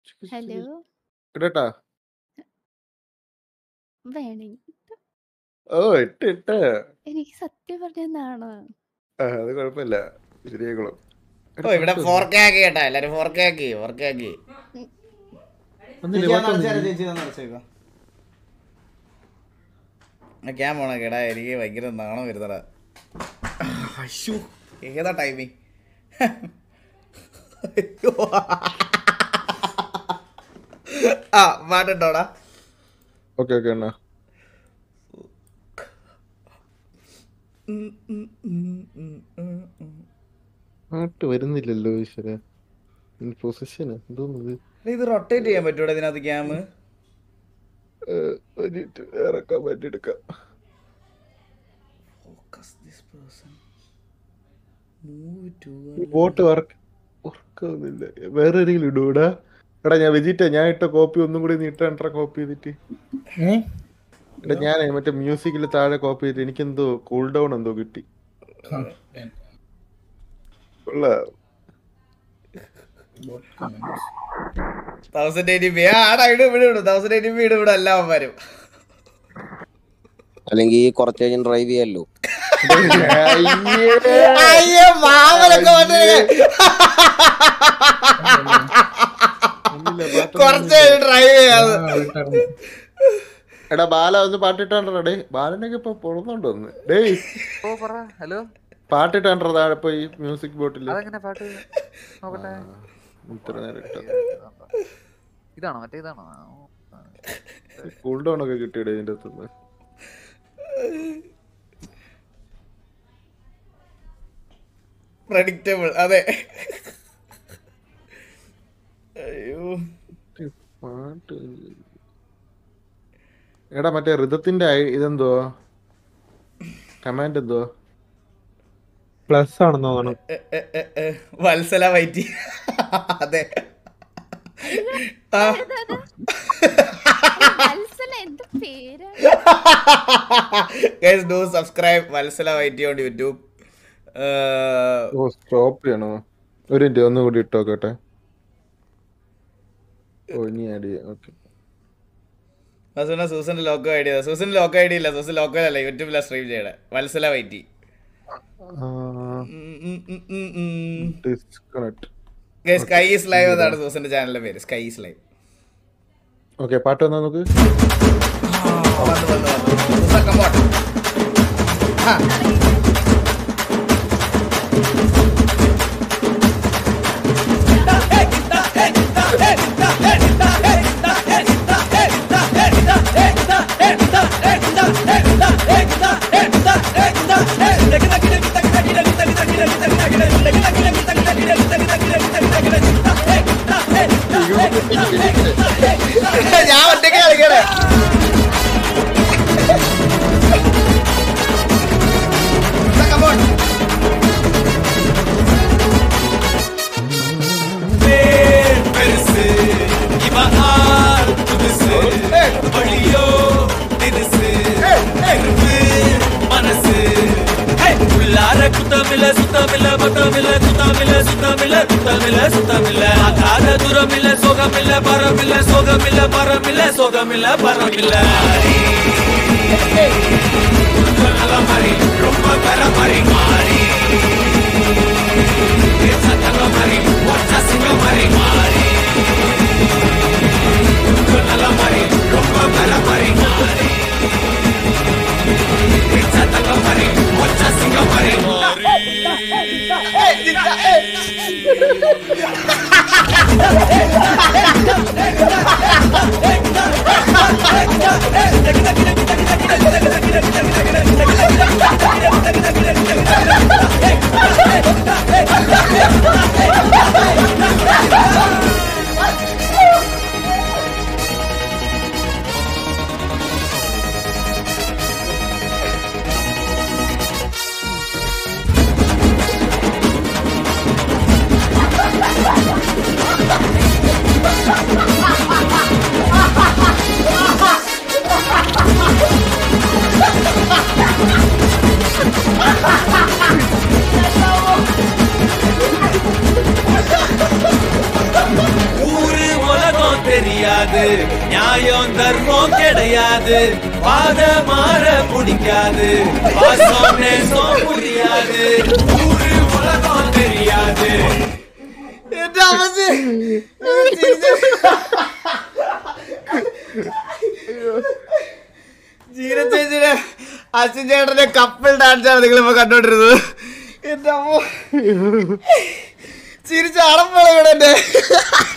Hello ഇടട്ടാ വേണമെങ്കിൽ ഓ ഇട്ട് ഇട്ട് എനിക്ക് സത്യം പറഞ്ഞാണ് ആ, അത് കുഴപ്പമില്ല ശരിയായിക്കോളും ഓ ഇവിടെ ഫോർ കെ ആക്കി കേട്ടാ എല്ലാരും ഫോർ കെ ആക്കി ഫോർ കെ ആക്കി ഒന്നില്ല പാട്ട് വന്നില്ല. ഞാൻ പോണ കേടാ എനിക്ക് ഭയങ്കര നാണം വരുന്നടാ അയ്യോ ഏതാ ടൈമിങ് ആ പാട്ടുണ്ടോടാ ഓക്കെ ഓക്കെ അണ്ണാ പാട്ട് വരുന്നില്ലല്ലോ ഈശ്വര പൊസിഷൻ എന്തോന്നത് ഇത് റൊട്ടേറ്റ് ചെയ്യാൻ പറ്റൂടെ ഇതിനകത്ത് ക്യാമ് ഇറക്കാൻ പറ്റി എടുക്കാം focus this person move to bot work വർക്കാവുന്നില്ല വേറെ ആരെങ്കിലും ഇടൂടാ എടാ ഞാൻ വെജിറ്റ ഞാൻ ഇട്ട കോപ്പി ഒന്നും കൂടി നീ ഇട്ട കോപ്പി ചെയ്തിട്ട് എടാ ഞാൻ മറ്റേ മ്യൂസിക്കിൽ താഴെ കോപ്പി ചെയ്തിട്ട് എനിക്കെന്തോ കൂൾ ഡൗൺ എന്തോ കിട്ടി കൊള്ളാം തൗസൻഡ് എയ്റ്റി ബി ആടാ ഇടും ഇവിടെ ഇടും തൗസൻഡ് എയ്റ്റി ബി ഇടും ഇവിടെ എല്ലാം വരും അല്ലെങ്കിൽ കുറച്ച് കഴിഞ്ഞ് ഡ്രൈവ് ചെയ്യാമല്ലോ അയ്യോ മാമനൊക്കെ വന്നിട്ട് കുറച്ച് ഡ്രൈവ് ചെയ്യാതെ എടാ ബാല ഒന്ന് പാട്ടിട്ടാണ്ടേ ബാലനൊക്കെ ഇപ്പൊ പൊളന്നുണ്ടോ ഒന്ന് ഡേയ് ഓ പറ ഹലോ പാട്ടിട്ടാണ്ടോ താഴെ പോയി മ്യൂസിക് ബോട്ടില് അതെങ്ങനെ പാട്ട് നോക്കട്ടെ ഇത്ര നേരം ഇട്ടോ ഇതാണോ മറ്റേ ഇതാണോ ആ, ഓ, ആ. കൂൾ ഡൗൺ ഒക്കെ കിട്ടിയിടേ ഇതിന്റെ അകത്തുനിന്ന് പ്രഡിക്റ്റബിൾ അതെ അയ്യോ പാട്ട് എടാ മറ്റേ ഋതത്തിന്റെ ഐ- ഇതെന്തോ കമാൻഡ് എന്തോ പ്ലസ് ആണെന്ന് തോന്നുന്നു എ, എ, എ, എ, വത്സല വൈറ്റി അതെ ആ വത്സല എന്ത് പേരാ ഗൈസ് ഡു സബ്സ്ക്രൈബ് വത്സല വൈറ്റി ഓൺ യൂട്യൂബ് ഓ സ്റ്റോപ്പ് ചെയ്യണോ ഒരു മിനിറ്റ് ഒന്നും കൂടി ഇട്ടോ കേട്ടെ ഓ ഇനി ആഡ് ചെയ്യാം ഓക്കെ സൂസന സൂസന്റെ ലോക്കോ ഐ ഡി സൂസന്റെ ലോക്കോ ഐ ഡി ഇല്ല സൂസൻ ലോക്കോ അല്ല യൂട്യൂബിലാണ് സ്ട്രീം ചെയ്യണേ വത്സല വൈറ്റി disconnect guys sky is live എന്നാണ് സൂസന്റെ ചാനലിന്റെ പേര് സ്കൈ ഈസ് ലൈവ് ഓക്കെ പാട്ട് വന്നാ നോക്ക് വന്നു വന്നു വന്നു സൂസൻ കമ്പോട്ട് ആ ഞാൻ ഒറ്റയ്ക്ക് കളിക്കണേ സൂസൻ കമ്പോട്ട് பெருசு இவ ஆள் புதுசு வழியோ தினுசு நெருப்பு மனசு ஹே! உள்ளார குத்தமில்ல சுத்தமில்ல மத்தமில்ல குத்தமில்ல சுத்தமில்ல குத்தமில்ல சுத்தமில்ல ஆகாத தூரமில்ல சோகமில்ல பரமில்ல சோகமில்ல பரமில்ல சோகமில்ல பரமில்ல நல்ல மாதிரி ரொம்ப பெற மாதிரி மாறி சத்தங்க மாதிரி ஒற்ற சிங்க மாதிரி மாறி நல்ல மாதிரி ரொம்ப பெற மாதிரி மாறி சத்தங்க மாதிரி ஒற்ற சிங்க மாதிரி மாறி தெரியாது நியாயம் தர்மம் கிடையாது பாத மாற பிடிக்காது பாசம் நேசம் புரியாது ஊரு உலகம் தெரியாது എന്റെ അവസ്ഥ ജീര ചേച്ചിയുടെ അച്ഛൻ ചേട്ടന്റെ കപ്പിൾ ഡാൻസ് ആണ് നിങ്ങളിപ്പോ കണ്ടോണ്ടിരുന്നത് എന്റെ അമ്മ ചിരിച്ച അടപ്പള ഇവിടെ എന്റെ